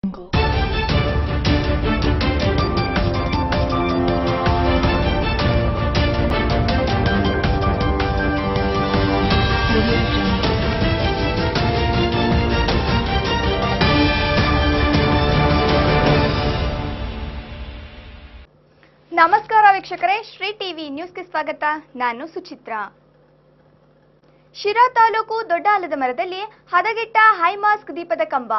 ನಮಸ್ಕಾರ ವೀಕ್ಷಕರೇ ಶ್ರೀ ಟಿವಿ ನ್ಯೂಸ್ಗೆ ಸ್ವಾಗತ ನಾನು ಸುಚಿತ್ರಾ ಶಿರಾ ತಾಲೂಕು ದೊಡ್ಡ ಆಲದ ಮರದಲ್ಲಿ ಹದಗೆಟ್ಟ ಹೈಮಾಸ್ಕ್ ದೀಪದ ಕಂಬ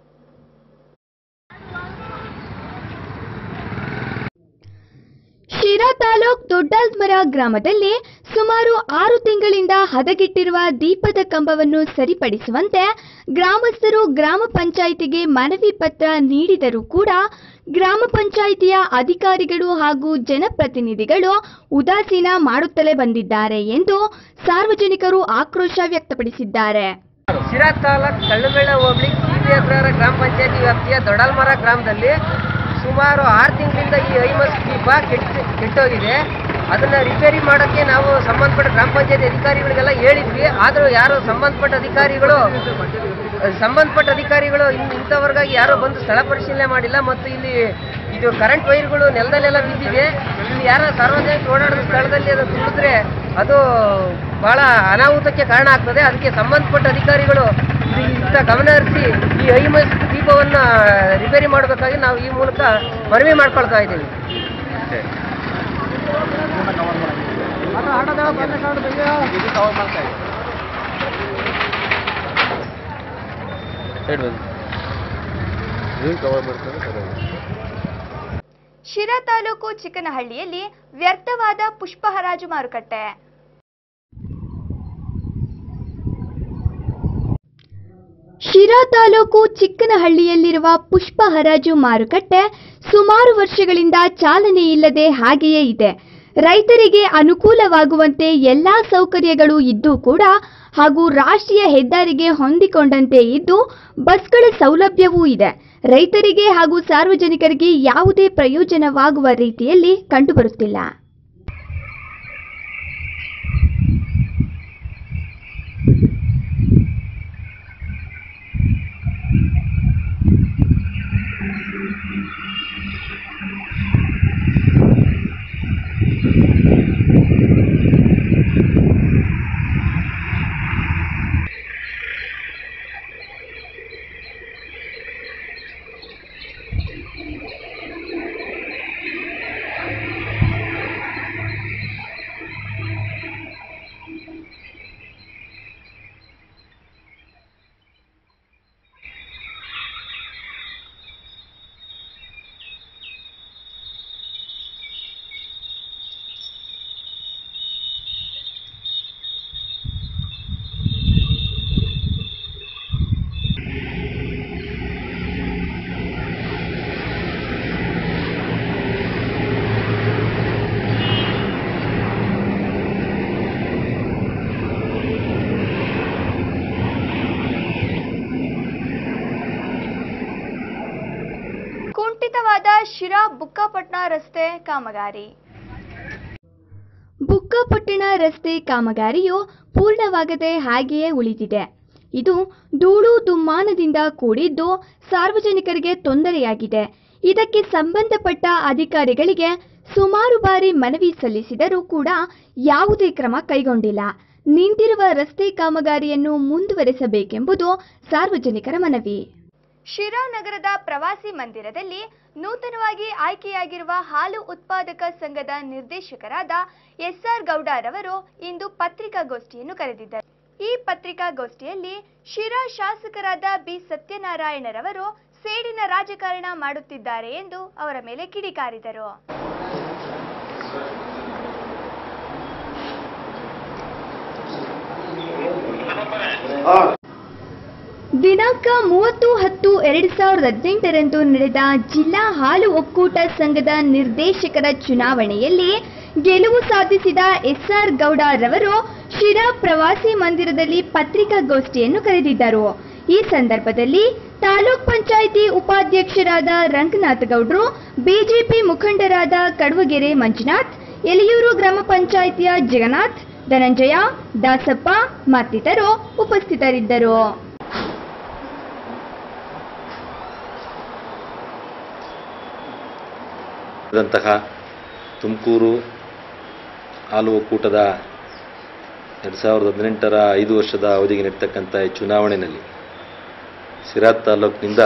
ಶಿರಾ ತಾಲೂಕ್ ದೊಡ್ಡಾಲ್ಮರ ಗ್ರಾಮದಲ್ಲಿ ಸುಮಾರು ಆರು ತಿಂಗಳಿಂದ ಹದಗೆಟ್ಟಿರುವ ದೀಪದ ಕಂಬವನ್ನು ಸರಿಪಡಿಸುವಂತೆ ಗ್ರಾಮಸ್ಥರು ಗ್ರಾಮ ಪಂಚಾಯಿತಿಗೆ ಮನವಿ ಪತ್ರ ನೀಡಿದರೂ ಕೂಡ ಗ್ರಾಮ ಪಂಚಾಯಿತಿಯ ಅಧಿಕಾರಿಗಳು ಹಾಗೂ ಜನಪ್ರತಿನಿಧಿಗಳು ಉದಾಸೀನ ಮಾಡುತ್ತಲೇ ಬಂದಿದ್ದಾರೆ ಎಂದು ಸಾರ್ವಜನಿಕರು ಆಕ್ರೋಶ ವ್ಯಕ್ತಪಡಿಸಿದ್ದಾರೆ ಶಿರಾ ತಾಲೂಕ್ ಕಳ್ಳಬೆಳ್ಳ ಹೋಬಳಿ ಕಿವಿ ಅಗ್ರಹಾರ ಗ್ರಾಮ ಪಂಚಾಯತಿ ವ್ಯಾಪ್ತಿಯ ದೊಡಲ್ಮರ ಗ್ರಾಮದಲ್ಲಿ ಸುಮಾರು ಆರು ತಿಂಗಳಿಂದ ಈ ಐಮಸ್ ದೀಪ ಕೆಟ್ಟ ಕೆಟ್ಟೋಗಿದೆ ಅದನ್ನ ರಿಪೇರಿ ಮಾಡೋಕ್ಕೆ ನಾವು ಸಂಬಂಧಪಟ್ಟ ಗ್ರಾಮ ಪಂಚಾಯತಿ ಅಧಿಕಾರಿಗಳಿಗೆಲ್ಲ ಹೇಳಿದ್ವಿ ಆದರೂ ಯಾರು ಸಂಬಂಧಪಟ್ಟ ಅಧಿಕಾರಿಗಳು ಸಂಬಂಧಪಟ್ಟ ಅಧಿಕಾರಿಗಳು ಇನ್- ಇಂಥವ್ರಿಗಾಗಿ ಯಾರೂ ಬಂದು ಸ್ಥಳ ಪರಿಶೀಲನೆ ಮಾಡಿಲ್ಲ ಮತ್ತು ಇಲ್ಲಿ ಇದು ಕರೆಂಟ್ ವೈರ್ಗಳು ನೆಲದಲ್ಲೆಲ್ಲ ಬಿದ್ದಿದೆ ಇಲ್ಲಿ ಯಾರೋ ಸಾರ್ವಜನಿಕ ಓಡಾಡೋ ಸ್ಥಳದಲ್ಲಿ ಅದು ತುಳಿದ್ರೆ ಅದು ಬಹಳ ಅನಾಹುತಕ್ಕೆ ಕಾರಣ ಆಗ್ತದೆ ಅದಕ್ಕೆ ಸಂಬಂಧಪಟ್ಟ ಅಧಿಕಾರಿಗಳು ಇದು ಇತ್ತ ಗಮನ ಹರಿಸಿ ಈ ಐಮಸ್ ದೀಪವನ್ನ ರಿಪೇರಿ ಮಾಡಬೇಕಾಗಿ ನಾವು ಈ ಮೂಲಕ ಮನವಿ ಮಾಡ್ಕೊಳ್ತಾ ಇದ್ದೀವಿ ಶಿರಾ ತಾಲೂಕು ಚಿಕ್ಕನಹಳ್ಳಿಯಲ್ಲಿ ವ್ಯರ್ಥವಾದ ಪುಷ್ಪ ಹರಾಜು ಮಾರುಕಟ್ಟೆ ಶಿರಾ ತಾಲೂಕು ಚಿಕ್ಕನಹಳ್ಳಿಯಲ್ಲಿರುವ ಪುಷ್ಪ ಹರಾಜು ಮಾರುಕಟ್ಟೆ ಸುಮಾರು ವರ್ಷಗಳಿಂದ ಚಾಲನೆ ಇಲ್ಲದೆ ಹಾಗೆಯೇ ಇದೆ ರೈತರಿಗೆ ಅನುಕೂಲವಾಗುವಂತೆ ಎಲ್ಲಾ ಸೌಕರ್ಯಗಳು ಇದ್ದೂ ಕೂಡ ಹಾಗೂ ರಾಷ್ಟ್ರೀಯ ಹೆದ್ದಾರಿಗೆ ಹೊಂದಿಕೊಂಡಂತೆ ಇದ್ದು ಬಸ್ಗಳ ಸೌಲಭ್ಯವೂ ಇದೆ ರೈತರಿಗೆ ಹಾಗೂ ಸಾರ್ವಜನಿಕರಿಗೆ ಯಾವುದೇ ಪ್ರಯೋಜನವಾಗುವ ರೀತಿಯಲ್ಲಿ ಕಂಡುಬರುತ್ತಿಲ್ಲ ಕುಂಠಿತವಾದ ಶಿರಾ ಬುಕ್ಕಾಪಟ್ನ ರಸ್ತೆ ಕಾಮಗಾರಿ ಬುಕ್ಕಾಪಟ್ಟಣ ರಸ್ತೆ ಕಾಮಗಾರಿಯು ಪೂರ್ಣವಾಗದೆ ಹಾಗೆಯೇ ಉಳಿದಿದೆ ಇದು ಧೂಳು ದುಮ್ಮಾನದಿಂದ ಕೂಡಿದ್ದು ಸಾರ್ವಜನಿಕರಿಗೆ ತೊಂದರೆಯಾಗಿದೆ ಇದಕ್ಕೆ ಸಂಬಂಧಪಟ್ಟ ಅಧಿಕಾರಿಗಳಿಗೆ ಸುಮಾರು ಬಾರಿ ಮನವಿ ಸಲ್ಲಿಸಿದರೂ ಕೂಡ ಯಾವುದೇ ಕ್ರಮ ಕೈಗೊಂಡಿಲ್ಲ ನಿಂತಿರುವ ರಸ್ತೆ ಕಾಮಗಾರಿಯನ್ನು ಮುಂದುವರೆಸಬೇಕೆಂಬುದು ಸಾರ್ವಜನಿಕರ ಮನವಿ ಶಿರಾ ನಗರದ ಪ್ರವಾಸಿ ಮಂದಿರದಲ್ಲಿ ನೂತನವಾಗಿ ಆಯ್ಕೆಯಾಗಿರುವ ಹಾಲು ಉತ್ಪಾದಕ ಸಂಘದ ನಿರ್ದೇಶಕರಾದ ಎಸ್ಆರ್ ಗೌಡರವರು ಇಂದು ಪತ್ರಿಕಾಗೋಷ್ಠಿಯನ್ನು ಕರೆದಿದ್ದರು ಈ ಪತ್ರಿಕಾಗೋಷ್ಠಿಯಲ್ಲಿ ಶಿರಾ ಶಾಸಕರಾದ ಬಿ ಸತ್ಯನಾರಾಯಣರವರು ಸೇಡಿನ ರಾಜಕಾರಣ ಮಾಡುತ್ತಿದ್ದಾರೆ ಎಂದು ಅವರ ಮೇಲೆ ಕಿಡಿಕಾರಿದರು ದಿನಾಂಕ ಮೂವತ್ತು ಹತ್ತು ಎರಡು ಸಾವಿರದ ಹದಿನೆಂಟರಂದು ನಡೆದ ಜಿಲ್ಲಾ ಹಾಲು ಒಕ್ಕೂಟ ಸಂಘದ ನಿರ್ದೇಶಕರ ಚುನಾವಣೆಯಲ್ಲಿ ಗೆಲುವು ಸಾಧಿಸಿದ ಎಸ್ಆರ್ ಗೌಡರವರು ಶಿರಾ ಪ್ರವಾಸಿ ಮಂದಿರದಲ್ಲಿ ಪತ್ರಿಕಾಗೋಷ್ಠಿಯನ್ನು ಕರೆದಿದ್ದರು ಈ ಸಂದರ್ಭದಲ್ಲಿ ತಾಲೂಕ್ ಪಂಚಾಯಿತಿ ಉಪಾಧ್ಯಕ್ಷರಾದ ರಂಗನಾಥ್ ಗೌಡ್ರು ಬಿಜೆಪಿ ಮುಖಂಡರಾದ ಕಡುವಗೆರೆ ಮಂಜುನಾಥ್ ಎಲಿಯೂರು ಗ್ರಾಮ ಪಂಚಾಯಿತಿಯ ಜಗನ್ನಾಥ್ ಧನಂಜಯ ದಾಸಪ್ಪ ಮತ್ತಿತರರು ಉಪಸ್ಥಿತರಿದ್ದರು ದಂತಹ ತುಮಕೂರು ಹಾಲು ಒಕ್ಕೂಟದ ಎರಡು ಸಾವಿರದ ಹದಿನೆಂಟರ ಐದು ವರ್ಷದ ಅವಧಿಗೆ ನಡೀತಕ್ಕಂಥ ಈ ಚುನಾವಣೆಯಲ್ಲಿ ಸಿರಾ ತಾಲೂಕಿನಿಂದ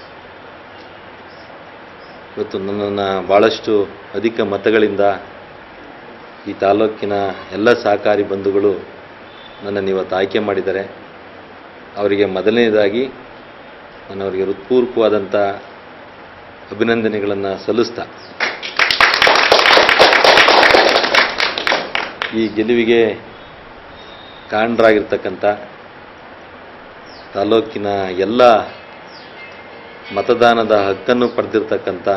ಇವತ್ತು ನನ್ನನ್ನು ಭಾಳಷ್ಟು ಅಧಿಕ ಮತಗಳಿಂದ ಈ ತಾಲೂಕಿನ ಎಲ್ಲ ಸಹಕಾರಿ ಬಂಧುಗಳು ನನ್ನನ್ನು ಇವತ್ತು ಆಯ್ಕೆ ಮಾಡಿದ್ದಾರೆ ಅವರಿಗೆ ಮೊದಲನೇದಾಗಿ ನಾನು ಅವರಿಗೆ ಹೃತ್ಪೂರ್ವಕವಾದಂಥ ಅಭಿನಂದನೆಗಳನ್ನು ಸಲ್ಲಿಸ್ತಾ ಈ ಗೆಲುವಿಗೆ ಕಾರಣರಾಗಿರ್ತಕ್ಕಂಥ ತಾಲೂಕಿನ ಎಲ್ಲ ಮತದಾನದ ಹಕ್ಕನ್ನು ಪಡೆದಿರ್ತಕ್ಕಂಥ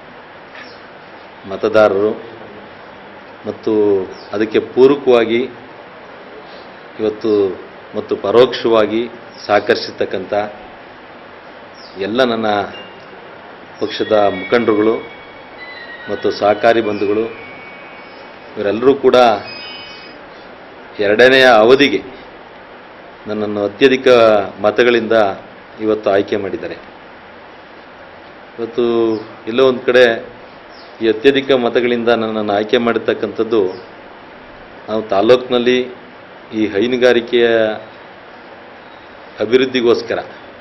ಮತದಾರರು ಮತ್ತು ಅದಕ್ಕೆ ಪೂರಕವಾಗಿ ಇವತ್ತು ಮತ್ತು ಪರೋಕ್ಷವಾಗಿ ಸಹಕರಿಸಿರ್ತಕ್ಕಂಥ ಎಲ್ಲ ನನ್ನ ಪಕ್ಷದ ಮುಖಂಡರುಗಳು ಮತ್ತು ಸಹಕಾರಿ ಬಂಧುಗಳು ಇವರೆಲ್ಲರೂ ಕೂಡ ಎರಡನೆಯ ಅವಧಿಗೆ ನನ್ನನ್ನು ಅತ್ಯಧಿಕ ಮತಗಳಿಂದ ಇವತ್ತು ಆಯ್ಕೆ ಮಾಡಿದ್ದಾರೆ ಇವತ್ತು ಎಲ್ಲೋ ಒಂದು ಕಡೆ ಈ ಅತ್ಯಧಿಕ ಮತಗಳಿಂದ ನನ್ನನ್ನು ಆಯ್ಕೆ ಮಾಡಿರ್ತಕ್ಕಂಥದ್ದು ನಾವು ತಾಲೂಕಿನಲ್ಲಿ ಈ ಹೈನುಗಾರಿಕೆಯ ಅಭಿವೃದ್ಧಿಗೋಸ್ಕರ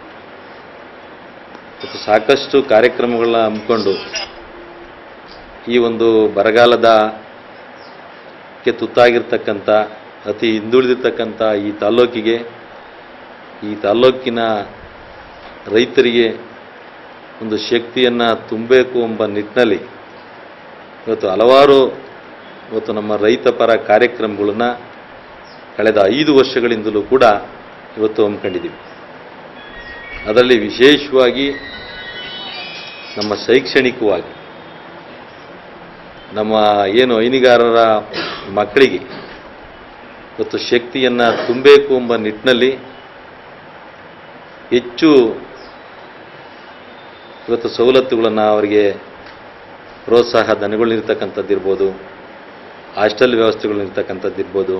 ಮತ್ತು ಸಾಕಷ್ಟು ಕಾರ್ಯಕ್ರಮಗಳನ್ನ ಹಮ್ಮಿಕೊಂಡು ಈ ಒಂದು ಬರಗಾಲದ ಕ್ಕೆ ತುತ್ತಾಗಿರ್ತಕ್ಕಂಥ ಅತಿ ಹಿಂದುಳಿದಿರ್ತಕ್ಕಂಥ ಈ ತಾಲ್ಲೂಕಿಗೆ ಈ ತಾಲ್ಲೂಕಿನ ರೈತರಿಗೆ ಒಂದು ಶಕ್ತಿಯನ್ನು ತುಂಬಬೇಕು ಎಂಬ ನಿಟ್ಟಿನಲ್ಲಿ ಇವತ್ತು ಹಲವಾರು ಇವತ್ತು ನಮ್ಮ ರೈತ ಪರ ಕಾರ್ಯಕ್ರಮಗಳನ್ನು ಕಳೆದ ಐದು ವರ್ಷಗಳಿಂದಲೂ ಕೂಡ ಇವತ್ತು ಹಮ್ಮಿಕೊಂಡಿದ್ದೀವಿ ಅದರಲ್ಲಿ ವಿಶೇಷವಾಗಿ ನಮ್ಮ ಶೈಕ್ಷಣಿಕವಾಗಿ ನಮ್ಮ ಏನು ಹೈನುಗಾರರ ಮಕ್ಕಳಿಗೆ ಇವತ್ತು ಶಕ್ತಿಯನ್ನು ತುಂಬಬೇಕು ಎಂಬ ನಿಟ್ಟಿನಲ್ಲಿ ಹೆಚ್ಚು ಇವತ್ತು ಸವಲತ್ತುಗಳನ್ನು ಅವರಿಗೆ ಪ್ರೋತ್ಸಾಹ ಧನಗಳಿರ್ತಕ್ಕಂಥದ್ದಿರ್ಬೋದು ಹಾಸ್ಟೆಲ್ ವ್ಯವಸ್ಥೆಗಳಿರ್ತಕ್ಕಂಥದ್ದಿರ್ಬೋದು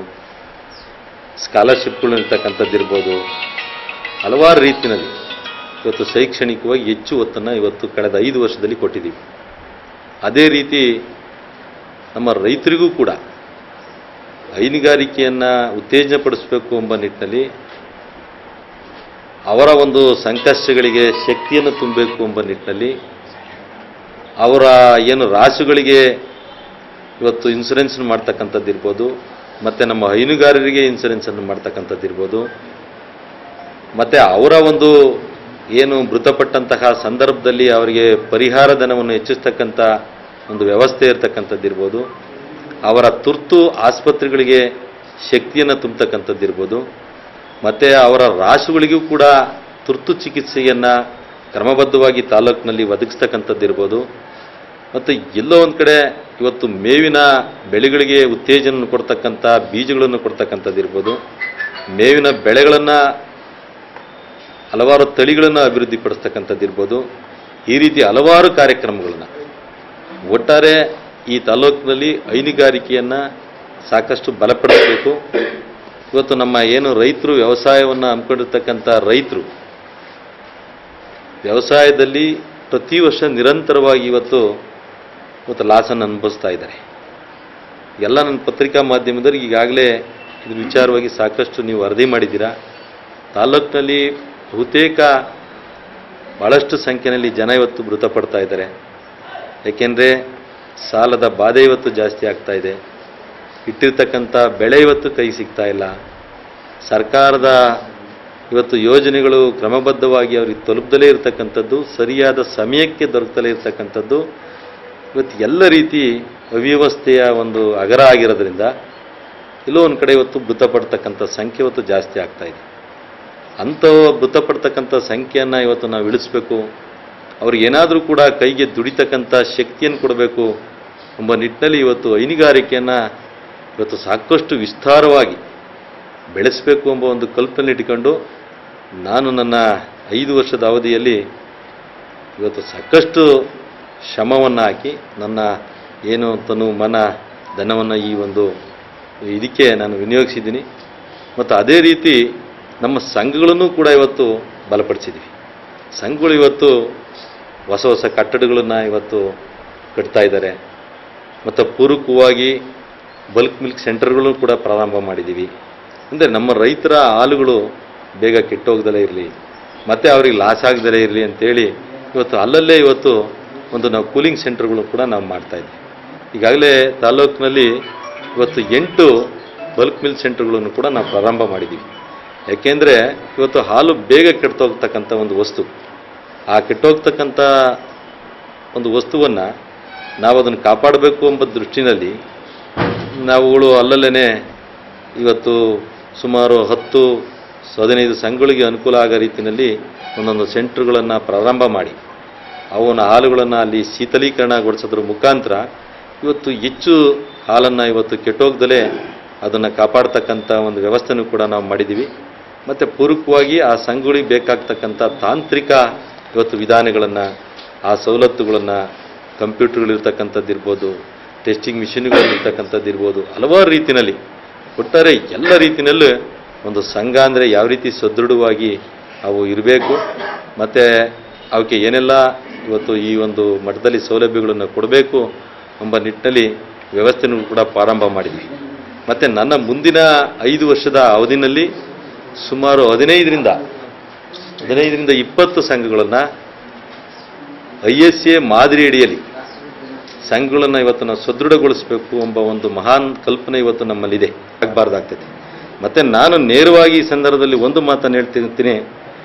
ಸ್ಕಾಲರ್ಶಿಪ್ಗಳಿರ್ತಕ್ಕಂಥದ್ದಿರ್ಬೋದು ಹಲವಾರು ರೀತಿಯಲ್ಲಿ ಇವತ್ತು ಶೈಕ್ಷಣಿಕವಾಗಿ ಹೆಚ್ಚು ಒತ್ತನ್ನು ಇವತ್ತು ಕಳೆದ ಐದು ವರ್ಷದಲ್ಲಿ ಕೊಟ್ಟಿದ್ದೀವಿ ಅದೇ ರೀತಿ ನಮ್ಮ ರೈತರಿಗೂ ಕೂಡ ಹೈನುಗಾರಿಕೆಯನ್ನು ಉತ್ತೇಜನಪಡಿಸಬೇಕು ಎಂಬ ನಿಟ್ಟಿನಲ್ಲಿ ಅವರ ಒಂದು ಸಂಕಷ್ಟಗಳಿಗೆ ಶಕ್ತಿಯನ್ನು ತುಂಬಬೇಕು ಎಂಬ ನಿಟ್ಟಿನಲ್ಲಿ ಅವರ ಏನು ರಾಸುಗಳಿಗೆ ಇವತ್ತು ಇನ್ಸೂರೆನ್ಸ್ ಮಾಡ್ತಕ್ಕಂಥದ್ದಿರ್ಬೋದು ಮತ್ತು ನಮ್ಮ ಹೈನುಗಾರರಿಗೆ ಇನ್ಸೂರೆನ್ಸನ್ನು ಮಾಡ್ತಕ್ಕಂಥದ್ದಿರ್ಬೋದು ಮತ್ತು ಅವರ ಒಂದು ಏನು ಮೃತಪಟ್ಟಂತಹ ಸಂದರ್ಭದಲ್ಲಿ ಅವರಿಗೆ ಪರಿಹಾರ ಧನವನ್ನು ಹೆಚ್ಚಿಸ್ತಕ್ಕಂಥ ಒಂದು ವ್ಯವಸ್ಥೆ ಇರತಕ್ಕಂಥದ್ದಿರ್ಬೋದು ಅವರ ತುರ್ತು ಆಸ್ಪತ್ರೆಗಳಿಗೆ ಶಕ್ತಿಯನ್ನು ತುಂಬತಕ್ಕಂಥದ್ದಿರ್ಬೋದು ಮತ್ತು ಅವರ ರಾಸುಗಳಿಗೂ ಕೂಡ ತುರ್ತು ಚಿಕಿತ್ಸೆಯನ್ನು ಕ್ರಮಬದ್ಧವಾಗಿ ತಾಲೂಕಿನಲ್ಲಿ ಒದಗಿಸ್ತಕ್ಕಂಥದ್ದಿರ್ಬೋದು ಮತ್ತು ಎಲ್ಲೋ ಒಂದು ಕಡೆ ಇವತ್ತು ಮೇವಿನ ಬೆಳೆಗಳಿಗೆ ಉತ್ತೇಜನ ಕೊಡ್ತಕ್ಕಂಥ ಬೀಜಗಳನ್ನು ಕೊಡ್ತಕ್ಕಂಥದ್ದಿರ್ಬೋದು ಮೇವಿನ ಬೆಳೆಗಳನ್ನು ಹಲವಾರು ತಳಿಗಳನ್ನು ಅಭಿವೃದ್ಧಿಪಡಿಸ್ತಕ್ಕಂಥದ್ದಿರ್ಬೋದು ಈ ರೀತಿ ಹಲವಾರು ಕಾರ್ಯಕ್ರಮಗಳನ್ನು ಒಟ್ಟಾರೆ ಈ ತಾಲೂಕಿನಲ್ಲಿ ಹೈನುಗಾರಿಕೆಯನ್ನು ಸಾಕಷ್ಟು ಬಲಪಡಿಸಬೇಕು ಇವತ್ತು ನಮ್ಮ ಏನು ರೈತರು ವ್ಯವಸಾಯವನ್ನು ಹಮ್ಮಿಕೊಂಡಿರ್ತಕ್ಕಂಥ ರೈತರು ವ್ಯವಸಾಯದಲ್ಲಿ ಪ್ರತಿ ವರ್ಷ ನಿರಂತರವಾಗಿ ಇವತ್ತು ಇವತ್ತು ಲಾಸನ್ನು ಅನುಭವಿಸ್ತಾ ಇದ್ದಾರೆ ಎಲ್ಲ ನನ್ನ ಪತ್ರಿಕಾ ಮಾಧ್ಯಮದಲ್ಲಿ ಈಗಾಗಲೇ ಇದು ವಿಚಾರವಾಗಿ ಸಾಕಷ್ಟು ನೀವು ವರದಿ ಮಾಡಿದ್ದೀರಾ ತಾಲೂಕಿನಲ್ಲಿ ಬಹುತೇಕ ಭಾಳಷ್ಟು ಸಂಖ್ಯೆಯಲ್ಲಿ ಜನ ಇವತ್ತು ಮೃತಪಡ್ತಾ ಇದ್ದಾರೆ ಏಕೆಂದರೆ ಸಾಲದ ಬಾಧೆ ಇವತ್ತು ಜಾಸ್ತಿ ಆಗ್ತಾ ಇದೆ ಇಟ್ಟಿರ್ತಕ್ಕಂಥ ಬೆಳೆ ಇವತ್ತು ಕೈ ಸಿಗ್ತಾ ಇಲ್ಲ ಸರ್ಕಾರದ ಇವತ್ತು ಯೋಜನೆಗಳು ಕ್ರಮಬದ್ಧವಾಗಿ ಅವ್ರಿಗೆ ತಲುಪದಲೇ ಇರತಕ್ಕಂಥದ್ದು ಸರಿಯಾದ ಸಮಯಕ್ಕೆ ದೊರಕದಲೇ ಇರತಕ್ಕಂಥದ್ದು ಇವತ್ತು ಎಲ್ಲ ರೀತಿ ಅವ್ಯವಸ್ಥೆಯ ಒಂದು ಅಗರ ಆಗಿರೋದ್ರಿಂದ ಎಲ್ಲೋ ಒಂದು ಕಡೆ ಇವತ್ತು ಮೃತಪಡ್ತಕ್ಕಂಥ ಸಂಖ್ಯೆ ಇವತ್ತು ಜಾಸ್ತಿ ಆಗ್ತಾ ಇದೆ ಅಂಥ ಮೃತಪಡ್ತಕ್ಕಂಥ ಸಂಖ್ಯೆಯನ್ನು ಇವತ್ತು ನಾವು ಇಳಿಸ್ಬೇಕು ಅವ್ರಿಗೆ ಏನಾದರೂ ಕೂಡ ಕೈಗೆ ದುಡಿತಕ್ಕಂಥ ಶಕ್ತಿಯನ್ನು ಕೊಡಬೇಕು ಎಂಬ ನಿಟ್ಟಿನಲ್ಲಿ ಇವತ್ತು ಹೈನುಗಾರಿಕೆಯನ್ನು ಇವತ್ತು ಸಾಕಷ್ಟು ವಿಸ್ತಾರವಾಗಿ ಬೆಳೆಸಬೇಕು ಎಂಬ ಒಂದು ಕಲ್ಪನೆ ಇಟ್ಕೊಂಡು ನಾನು ನನ್ನ ಐದು ವರ್ಷದ ಅವಧಿಯಲ್ಲಿ ಇವತ್ತು ಸಾಕಷ್ಟು ಶ್ರಮವನ್ನು ಹಾಕಿ ನನ್ನ ಏನು ತನು ಮನ ಧನವನ್ನು ಈ ಒಂದು ಇದಕ್ಕೆ ನಾನು ವಿನಿಯೋಗಿಸಿದ್ದೀನಿ ಮತ್ತು ಅದೇ ರೀತಿ ನಮ್ಮ ಸಂಘಗಳನ್ನು ಕೂಡ ಇವತ್ತು ಬಲಪಡಿಸಿದ್ದೀವಿ ಸಂಘಗಳು ಇವತ್ತು ಹೊಸ ಹೊಸ ಕಟ್ಟಡಗಳನ್ನು ಇವತ್ತು ಕಟ್ತಾ ಇದ್ದಾರೆ ಮತ್ತು ಪೂರಕವಾಗಿ ಬಲ್ಕ್ ಮಿಲ್ಕ್ ಸೆಂಟರ್ಗಳು ಕೂಡ ಪ್ರಾರಂಭ ಮಾಡಿದ್ದೀವಿ ಅಂದರೆ ನಮ್ಮ ರೈತರ ಹಾಲುಗಳು ಬೇಗ ಕೆಟ್ಟೋಗ್ದಲೇ ಇರಲಿ ಮತ್ತು ಅವ್ರಿಗೆ ಲಾಸ್ ಆಗದಲೇ ಇರಲಿ ಅಂತೇಳಿ ಇವತ್ತು ಅಲ್ಲಲ್ಲೇ ಇವತ್ತು ಒಂದು ನಾವು ಕೂಲಿಂಗ್ ಸೆಂಟರ್ಗಳು ಕೂಡ ನಾವು ಮಾಡ್ತಾ ಇದ್ದೀವಿ ಈಗಾಗಲೇ ತಾಲೂಕಿನಲ್ಲಿ ಇವತ್ತು ಎಂಟು ಬಲ್ಕ್ ಮಿಲ್ಕ್ ಸೆಂಟರ್ಗಳನ್ನು ಕೂಡ ನಾವು ಪ್ರಾರಂಭ ಮಾಡಿದ್ದೀವಿ ಯಾಕೆಂದರೆ ಇವತ್ತು ಹಾಲು ಬೇಗ ಕೆಟ್ಟೋಗ್ತಕ್ಕಂಥ ಒಂದು ವಸ್ತು ಆ ಕೆಟ್ಟೋಗ್ತಕ್ಕಂಥ ಒಂದು ವಸ್ತುವನ್ನು ನಾವು ಅದನ್ನು ಕಾಪಾಡಬೇಕು ಎಂಬ ದೃಷ್ಟಿನಲ್ಲಿ ನಾವುಗಳು ಅಲ್ಲಲ್ಲೇ ಇವತ್ತು ಸುಮಾರು ಹತ್ತು ಹದಿನೈದು ಸಂಘಗಳಿಗೆ ಅನುಕೂಲ ಆಗೋ ರೀತಿಯಲ್ಲಿ ಒಂದೊಂದು ಸೆಂಟ್ರ್ಗಳನ್ನು ಪ್ರಾರಂಭ ಮಾಡಿ ಅವನ ಹಾಲುಗಳನ್ನು ಅಲ್ಲಿ ಶೀತಲೀಕರಣಗೊಳಿಸೋದ್ರ ಮುಖಾಂತರ ಇವತ್ತು ಹೆಚ್ಚು ಹಾಲನ್ನು ಇವತ್ತು ಕೆಟ್ಟೋಗ್ದಲೇ ಅದನ್ನು ಕಾಪಾಡ್ತಕ್ಕಂಥ ಒಂದು ವ್ಯವಸ್ಥೆನೂ ಕೂಡ ನಾವು ಮಾಡಿದ್ದೀವಿ ಮತ್ತು ಪೂರಕವಾಗಿ ಆ ಸಂಘಗಳಿಗೆ ಬೇಕಾಗ್ತಕ್ಕಂಥ ತಾಂತ್ರಿಕ ಇವತ್ತು ವಿಧಾನಗಳನ್ನು ಆ ಸವಲತ್ತುಗಳನ್ನು ಕಂಪ್ಯೂಟರ್ಗಳಿರ್ತಕ್ಕಂಥದ್ದು ಇರ್ಬೋದು ಟೆಸ್ಟಿಂಗ್ ಮಿಷಿನ್ಗಳಿರ್ತಕ್ಕಂಥದ್ದು ಇರ್ಬೋದು ಹಲವಾರು ರೀತಿಯಲ್ಲಿ ಒಟ್ಟಾರೆ ಎಲ್ಲ ರೀತಿಯಲ್ಲೂ ಒಂದು ಸಂಘ ಅಂದರೆ ಯಾವ ರೀತಿ ಸದೃಢವಾಗಿ ಅವು ಇರಬೇಕು ಮತ್ತು ಅವಕ್ಕೆ ಏನೆಲ್ಲ ಇವತ್ತು ಈ ಒಂದು ಮಟ್ಟದಲ್ಲಿ ಸೌಲಭ್ಯಗಳನ್ನು ಕೊಡಬೇಕು ಎಂಬ ನಿಟ್ಟಿನಲ್ಲಿ ವ್ಯವಸ್ಥೆನೂ ಕೂಡ ಪ್ರಾರಂಭ ಮಾಡಿದ್ವಿ ಮತ್ತು ನನ್ನ ಮುಂದಿನ ಐದು ವರ್ಷದ ಅವಧಿನಲ್ಲಿ ಸುಮಾರು ಹದಿನೈದರಿಂದ ಹದಿನೈದರಿಂದ ಇಪ್ಪತ್ತು ಸಂಘಗಳನ್ನು ಐ ಎಸ್ ಎ ಮಾದರಿ ಅಡಿಯಲ್ಲಿ ಸಂಘಗಳನ್ನು ಇವತ್ತು ನಾವು ಸದೃಢಗೊಳಿಸಬೇಕು ಎಂಬ ಒಂದು ಮಹಾನ್ ಕಲ್ಪನೆ ಇವತ್ತು ನಮ್ಮಲ್ಲಿದೆ ಆಗಬಾರ್ದಾಗ್ತದೆ ಮತ್ತು ನಾನು ನೇರವಾಗಿ ಈ ಸಂದರ್ಭದಲ್ಲಿ ಒಂದು ಮಾತನ್ನು ಹೇಳ್ತಿರ್ತೀನಿ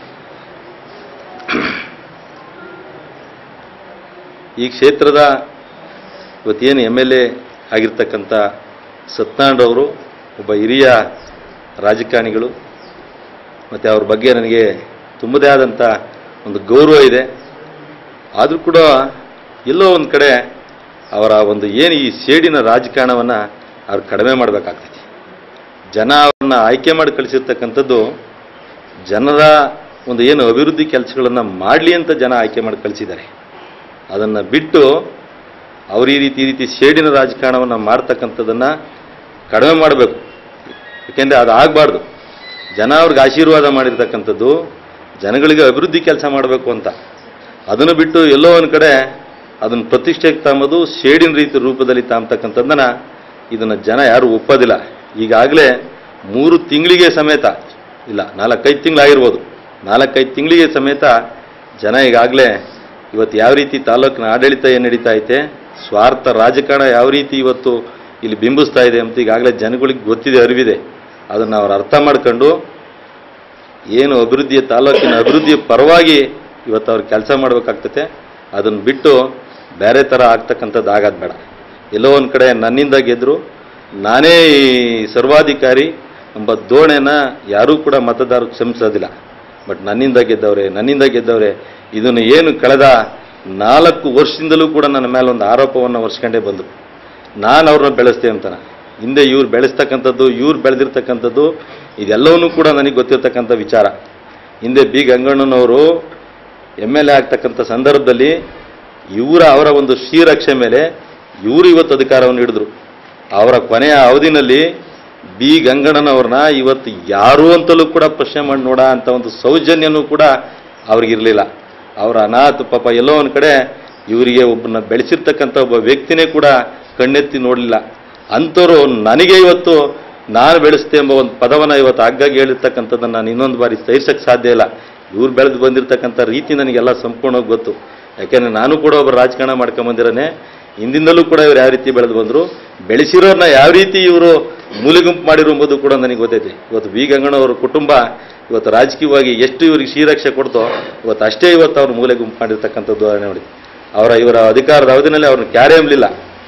ಈ ಕ್ಷೇತ್ರದ ಇವತ್ತೇನು ಎಮ್ ಎಲ್ ಎ ಆಗಿರ್ತಕ್ಕಂಥ ಸತ್ಯನಾರಾಯಣರವರು ಒಬ್ಬ ಹಿರಿಯ ರಾಜಕಾರಣಿಗಳು ಮತ್ತು ಅವ್ರ ಬಗ್ಗೆ ನನಗೆ ತುಂಬದೇ ಆದಂಥ ಒಂದು ಗೌರವ ಇದೆ ಆದರೂ ಕೂಡ ಎಲ್ಲೋ ಒಂದು ಕಡೆ ಅವರ ಒಂದು ಏನು ಈ ಸೇಡಿನ ರಾಜಕಾರಣವನ್ನು ಅವ್ರು ಕಡಿಮೆ ಮಾಡಬೇಕಾಗ್ತೈತಿ ಜನ ಅವ್ರನ್ನ ಆಯ್ಕೆ ಮಾಡಿ ಕಳಿಸಿರ್ತಕ್ಕಂಥದ್ದು ಜನರ ಒಂದು ಏನು ಅಭಿವೃದ್ಧಿ ಕೆಲಸಗಳನ್ನು ಮಾಡಲಿ ಅಂತ ಜನ ಆಯ್ಕೆ ಮಾಡಿ ಕಳಿಸಿದ್ದಾರೆ ಅದನ್ನು ಬಿಟ್ಟು ಅವ್ರು ಈ ರೀತಿ ಈ ರೀತಿ ಸೇಡಿನ ರಾಜಕಾರಣವನ್ನು ಮಾಡ್ತಕ್ಕಂಥದ್ದನ್ನು ಕಡಿಮೆ ಮಾಡಬೇಕು ಯಾಕೆಂದರೆ ಅದು ಆಗಬಾರ್ದು ಜನ ಅವ್ರಿಗೆ ಆಶೀರ್ವಾದ ಮಾಡಿರ್ತಕ್ಕಂಥದ್ದು ಜನಗಳಿಗೆ ಅಭಿವೃದ್ಧಿ ಕೆಲಸ ಮಾಡಬೇಕು ಅಂತ ಅದನ್ನು ಬಿಟ್ಟು ಎಲ್ಲೋ ಒಂದು ಕಡೆ ಅದನ್ನು ಪ್ರತಿಷ್ಠೆಗೆ ತಾಂಬೋದು ಸೇಡಿನ ರೀತಿ ರೂಪದಲ್ಲಿ ತಾಂಬತಕ್ಕಂಥದ್ದನ್ನು ಇದನ್ನು ಜನ ಯಾರು ಒಪ್ಪೋದಿಲ್ಲ ಈಗಾಗಲೇ ಮೂರು ತಿಂಗಳಿಗೆ ಸಮೇತ ಇಲ್ಲ ನಾಲ್ಕೈದು ತಿಂಗಳಾಗಿರ್ಬೋದು ನಾಲ್ಕೈದು ತಿಂಗಳಿಗೆ ಸಮೇತ ಜನ ಈಗಾಗಲೇ ಇವತ್ತು ಯಾವ ರೀತಿ ತಾಲೂಕಿನ ಆಡಳಿತ ಏನು ನಡೀತಾ ಐತೆ ಸ್ವಾರ್ಥ ರಾಜಕಾರಣ ಯಾವ ರೀತಿ ಇವತ್ತು ಇಲ್ಲಿ ಬಿಂಬಿಸ್ತಾ ಇದೆ ಅಂತ ಈಗಾಗಲೇ ಜನಗಳಿಗೆ ಗೊತ್ತಿದೆ ಅರಿವಿದೆ ಅದನ್ನು ಅವ್ರು ಅರ್ಥ ಮಾಡ್ಕೊಂಡು ಏನು ಅಭಿವೃದ್ಧಿಯ ತಾಲೂಕಿನ ಅಭಿವೃದ್ಧಿಯ ಪರವಾಗಿ ಇವತ್ತು ಅವ್ರು ಕೆಲಸ ಮಾಡಬೇಕಾಗ್ತತೆ ಅದನ್ನು ಬಿಟ್ಟು ಬೇರೆ ಥರ ಆಗ್ತಕ್ಕಂಥದ್ದು ಆಗೋದು ಬೇಡ ಎಲ್ಲೋ ಒಂದು ಕಡೆ ನನ್ನಿಂದ ಗೆದ್ದರು ನಾನೇ ಈ ಸರ್ವಾಧಿಕಾರಿ ಎಂಬ ದೋಣೆನ ಯಾರೂ ಕೂಡ ಮತದಾರರು ಕ್ಷಮಿಸೋದಿಲ್ಲ ಬಟ್ ನನ್ನಿಂದ ಗೆದ್ದವ್ರೆ ನನ್ನಿಂದ ಗೆದ್ದವ್ರೆ ಇದನ್ನು ಏನು ಕಳೆದ ನಾಲ್ಕು ವರ್ಷದಿಂದಲೂ ಕೂಡ ನನ್ನ ಮೇಲೆ ಒಂದು ಆರೋಪವನ್ನು ಹೊರ್ಸ್ಕೊಂಡೇ ಬಂದರು ನಾನು ಅವ್ರನ್ನ ಬೆಳೆಸ್ತೆ ಅಂತಾನೆ ಹಿಂದೆ ಇವ್ರು ಬೆಳೆಸ್ತಕ್ಕಂಥದ್ದು ಇವ್ರು ಬೆಳೆದಿರ್ತಕ್ಕಂಥದ್ದು ಇದೆಲ್ಲವನ್ನೂ ಕೂಡ ನನಗೆ ಗೊತ್ತಿರ್ತಕ್ಕಂಥ ವಿಚಾರ ಹಿಂದೆ ಬಿ ಗಂಗಣ್ಣನವರು ಎಮ್ ಎಲ್ ಎ ಆಗ್ತಕ್ಕಂಥ ಸಂದರ್ಭದಲ್ಲಿ ಇವರ ಅವರ ಒಂದು ಶ್ರೀರಕ್ಷೆ ಮೇಲೆ ಇವರು ಇವತ್ತು ಅಧಿಕಾರವನ್ನು ಹಿಡಿದ್ರು ಅವರ ಕೊನೆಯ ಅವಧಿನಲ್ಲಿ ಬಿ ಗಂಗಣ್ಣನವ್ರನ್ನ ಇವತ್ತು ಯಾರು ಅಂತಲೂ ಕೂಡ ಪ್ರಶ್ನೆ ಮಾಡಿ ನೋಡ ಅಂತ ಒಂದು ಸೌಜನ್ಯನೂ ಕೂಡ ಅವ್ರಿಗಿರಲಿಲ್ಲ ಅವರ ಅನಾಥ ಪಾಪ ಎಲ್ಲೋ ಒಂದು ಕಡೆ ಇವರಿಗೆ ಒಬ್ಬನ ಬೆಳೆಸಿರ್ತಕ್ಕಂಥ ಒಬ್ಬ ವ್ಯಕ್ತಿನೇ ಕೂಡ ಕಣ್ಣೆತ್ತಿ ನೋಡಲಿಲ್ಲ ಅಂಥವ್ರು ನನಗೆ ಇವತ್ತು ನಾನು ಬೆಳೆಸ್ತೆ ಎಂಬ ಒಂದು ಪದವನ್ನು ಇವತ್ತು ಆಗಾಗ್ಗೆ ಹೇಳಿರ್ತಕ್ಕಂಥದ್ದನ್ನು ನಾನು ಇನ್ನೊಂದು ಬಾರಿ ಸಹಿಸಕ್ಕೆ ಸಾಧ್ಯ ಇಲ್ಲ ಇವ್ರು ಬೆಳೆದು ಬಂದಿರತಕ್ಕಂಥ ರೀತಿ ನನಗೆಲ್ಲ ಸಂಪೂರ್ಣವಾಗಿ ಗೊತ್ತು ಯಾಕೆಂದರೆ ನಾನು ಕೂಡ ಒಬ್ಬ ರಾಜಕಾರಣ ಮಾಡ್ಕೊಂಬಂದಿರನೇ ಹಿಂದಿಂದಲೂ ಕೂಡ ಇವ್ರು ಯಾವ ರೀತಿ ಬೆಳೆದು ಬಂದರು ಬೆಳೆಸಿರೋರ್ನ ಯಾವ ರೀತಿ ಇವರು ಮೂಲೆಗುಂಪು ಮಾಡಿರೋ ಎಂಬುದು ಕೂಡ ನನಗೆ ಗೊತ್ತೈತೆ ಇವತ್ತು ವಿ ಗಂಗಣ್ಣವರ ಕುಟುಂಬ ಇವತ್ತು ರಾಜಕೀಯವಾಗಿ ಎಷ್ಟು ಇವ್ರಿಗೆ ಶ್ರೀರಕ್ಷೆ ಕೊಡ್ತೋ ಇವತ್ತು ಅಷ್ಟೇ ಇವತ್ತು ಅವ್ರು ಮೂಲೆ ಗುಂಪು ಮಾಡಿರ್ತಕ್ಕಂಥದ್ದು ಉದಾಹರಣೆ ನೋಡಿ ಅವರ ಇವರ ಅಧಿಕಾರದ ಅವಧಿನಲ್ಲಿ ಅವ್ರನ್ನ ಕ್ಯಾರೆ ಎಂಬಲಿಲ್ಲ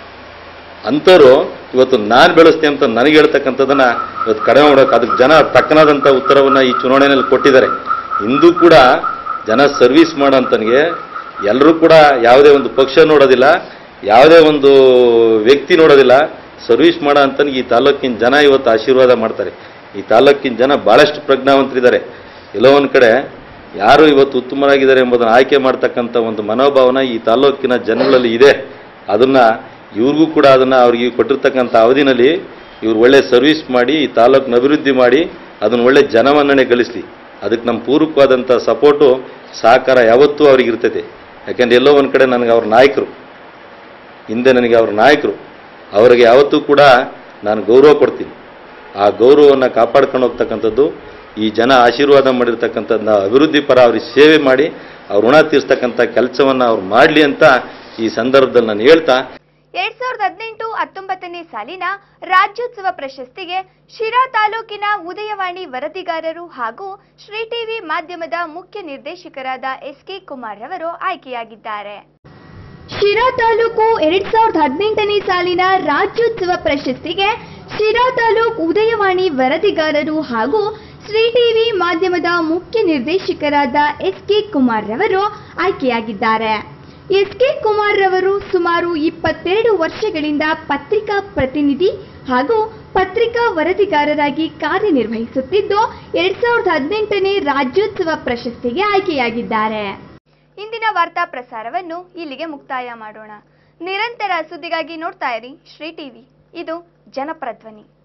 ಅಂಥವ್ರು ಇವತ್ತು ನಾನು ಬೆಳೆಸ್ತೆ ಅಂತ ನನಗೆ ಹೇಳ್ತಕ್ಕಂಥದ್ದನ್ನ ಇವತ್ತು ಕಡಿಮೆ ಮಾಡೋಕೆ ಅದಕ್ಕೆ ಜನ ತಕ್ಕನಾದಂಥ ಉತ್ತರವನ್ನು ಈ ಚುನಾವಣೆಯಲ್ಲಿ ಕೊಟ್ಟಿದ್ದಾರೆ ಇಂದು ಕೂಡ ಜನ ಸರ್ವಿಸ್ ಮಾಡೋಂತನಿಗೆ ಎಲ್ಲರೂ ಕೂಡ ಯಾವುದೇ ಒಂದು ಪಕ್ಷ ನೋಡೋದಿಲ್ಲ ಯಾವುದೇ ಒಂದು ವ್ಯಕ್ತಿ ನೋಡೋದಿಲ್ಲ ಸರ್ವಿಸ್ ಮಾಡೋ ಅಂತನಿಗೆ ಈ ತಾಲೂಕಿನ ಜನ ಇವತ್ತು ಆಶೀರ್ವಾದ ಮಾಡ್ತಾರೆ ಈ ತಾಲೂಕಿನ ಜನ ಭಾಳಷ್ಟು ಪ್ರಜ್ಞಾವಂತರಿದ್ದಾರೆ ಎಲ್ಲೋ ಒಂದು ಕಡೆ ಯಾರು ಇವತ್ತು ಉತ್ತಮರಾಗಿದ್ದಾರೆ ಎಂಬುದನ್ನು ಆಯ್ಕೆ ಮಾಡ್ತಕ್ಕಂಥ ಒಂದು ಮನೋಭಾವನ ಈ ತಾಲೂಕಿನ ಜನಗಳಲ್ಲಿ ಇದೆ ಅದನ್ನು ಇವ್ರಿಗೂ ಕೂಡ ಅದನ್ನು ಅವ್ರಿಗೆ ಕೊಟ್ಟಿರ್ತಕ್ಕಂಥ ಅವಧಿನಲ್ಲಿ ಇವ್ರು ಒಳ್ಳೆ ಸರ್ವಿಸ್ ಮಾಡಿ ಈ ತಾಲೂಕಿನ ಅಭಿವೃದ್ಧಿ ಮಾಡಿ ಅದನ್ನು ಒಳ್ಳೆ ಜನಮನ್ನಣೆ ಗಳಿಸಲಿ ಅದಕ್ಕೆ ನಮ್ಮ ಪೂರಕವಾದಂಥ ಸಪೋರ್ಟು ಸಹಕಾರ ಯಾವತ್ತೂ ಅವ್ರಿಗೆ ಇರ್ತೈತೆ ಯಾಕೆಂದ್ರೆ ಎಲ್ಲೋ ಒಂದು ಕಡೆ ನನಗೆ ಅವ್ರ ನಾಯಕರು ಹಿಂದೆ ನನಗೆ ಅವರ ನಾಯಕರು ಅವರಿಗೆ ಯಾವತ್ತೂ ಕೂಡ ನಾನು ಗೌರವ ಕೊಡ್ತೀನಿ ಆ ಗೌರವವನ್ನು ಕಾಪಾಡ್ಕೊಂಡು ಹೋಗ್ತಕ್ಕಂಥದ್ದು ಈ ಜನ ಆಶೀರ್ವಾದ ಮಾಡಿರ್ತಕ್ಕಂಥದ್ದನ್ನ ಅಭಿವೃದ್ಧಿ ಪರ ಅವ್ರಿಗೆ ಸೇವೆ ಮಾಡಿ ಅವ್ರ ಋಣ ತೀರಿಸ್ತಕ್ಕಂಥ ಕೆಲಸವನ್ನು ಅವ್ರು ಮಾಡಲಿ ಅಂತ ಈ ಸಂದರ್ಭದಲ್ಲಿ ನಾನು ಹೇಳ್ತಾ ಎರಡ್ ಸಾವಿರದ ಹದಿನೆಂಟು ಹತ್ತೊಂಬತ್ತನೇ ಸಾಲಿನ ರಾಜ್ಯೋತ್ಸವ ಪ್ರಶಸ್ತಿಗೆ ಶಿರಾ ತಾಲೂಕಿನ ಉದಯವಾಣಿ ವರದಿಗಾರರು ಹಾಗೂ ಶ್ರೀ ಟಿವಿ ಮಾಧ್ಯಮದ ಮುಖ್ಯ ನಿರ್ದೇಶಕರಾದ ಎಸ್ ಕೆ ಕುಮಾರ್ ರವರು ಆಯ್ಕೆಯಾಗಿದ್ದಾರೆ ಶಿರಾ ತಾಲೂಕು ಎರಡ್ ಸಾವಿರದ ಹದಿನೆಂಟನೇ ಸಾಲಿನ ರಾಜ್ಯೋತ್ಸವ ಪ್ರಶಸ್ತಿಗೆ ಶಿರಾ ತಾಲೂಕು ಉದಯವಾಣಿ ವರದಿಗಾರರು ಹಾಗೂ ಶ್ರೀ ಟಿವಿ ಮಾಧ್ಯಮದ ಮುಖ್ಯ ನಿರ್ದೇಶಕರಾದ ಎಸ್ ಕೆ ಕುಮಾರ್ ರವರು ಆಯ್ಕೆಯಾಗಿದ್ದಾರೆ ಎಸ್ ಕೆ ಕುಮಾರ್ ರವರು ಸುಮಾರು ಇಪ್ಪತ್ತೆರಡು ವರ್ಷಗಳಿಂದ ಪತ್ರಿಕಾ ಪ್ರತಿನಿಧಿ ಹಾಗೂ ಪತ್ರಿಕಾ ವರದಿಗಾರರಾಗಿ ಕಾರ್ಯನಿರ್ವಹಿಸುತ್ತಿದ್ದು ಎರಡ್ ಸಾವಿರದ ಹದಿನೆಂಟನೇ ರಾಜ್ಯೋತ್ಸವ ಪ್ರಶಸ್ತಿಗೆ ಆಯ್ಕೆಯಾಗಿದ್ದಾರೆ ಇಂದಿನ ವಾರ್ತಾ ಪ್ರಸಾರವನ್ನು ಇಲ್ಲಿಗೆ ಮುಕ್ತಾಯ ಮಾಡೋಣ ನಿರಂತರ ಸುದ್ದಿಗಾಗಿ ನೋಡ್ತಾ ಇರಿ ಶ್ರೀ ಟಿವಿ ಇದು ಜನಪ್ರಧ್ವನಿ